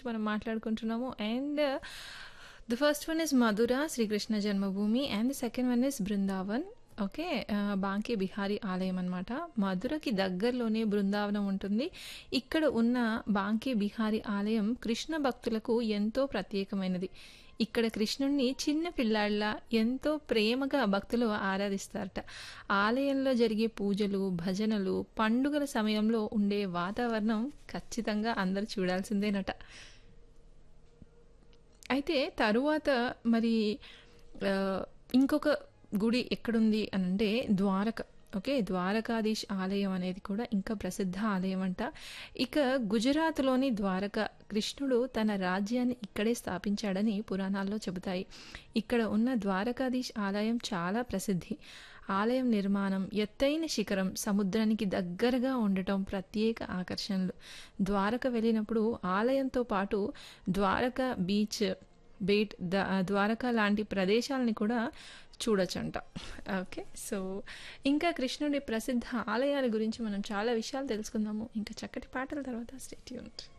మనం మాట్లాడుకుంటున్నాము and the first one is Mathura Srikrishna Janmabhoomi and the second one is Vrindavan okay Banke Bihari ఆలయం అనమాట మధురకి దగ్గరలోనే బృందావనం ఉంటుంది ఇక్కడ ఉన్న బాంకే బిహారీ ఆలయం కృష్ణ భక్తులకు ఎంతో ప్రత్యేకమైనది ఇక్కడ కృష్ణుణ్ణి చిన్న పిల్లాళ్ళ ఎంతో ప్రేమగా భక్తులు ఆరాధిస్తారట ఆలయంలో జరిగే పూజలు భజనలు పండుగల సమయంలో ఉండే వాతావరణం ఖచ్చితంగా అందరు చూడాల్సిందేనట అయితే తరువాత మరి ఆ, ఇంకొక గుడి ఎక్కడుంది అని అంటే ద్వారక ఓకే ద్వారకాధీష్ ఆలయం అనేది కూడా ఇంకా ప్రసిద్ధ ఆలయం అంట ఇక గుజరాత్లోని ద్వారక కృష్ణుడు తన రాజ్యాన్ని ఇక్కడే స్థాపించాడని పురాణాల్లో చెబుతాయి ఇక్కడ ఉన్న ద్వారకాధీష్ ఆలయం చాలా ప్రసిద్ధి ఆలయం నిర్మాణం ఎత్తైన శిఖరం సముద్రానికి దగ్గరగా ఉండటం ప్రత్యేక ఆకర్షణలు ద్వారక వెళ్ళినప్పుడు ఆలయంతో పాటు ద్వారక బీచ్ బేట్ ద ద్వారకా లాంటి ప్రదేశాలని కూడా చూడొచ్చంట ఓకే సో ఇంకా కృష్ణుడి ప్రసిద్ధ ఆలయాల గురించి మనం చాలా విషయాలు తెలుసుకుందాము ఇంకా చక్కటి పాటల తర్వాత స్టేట్యూన్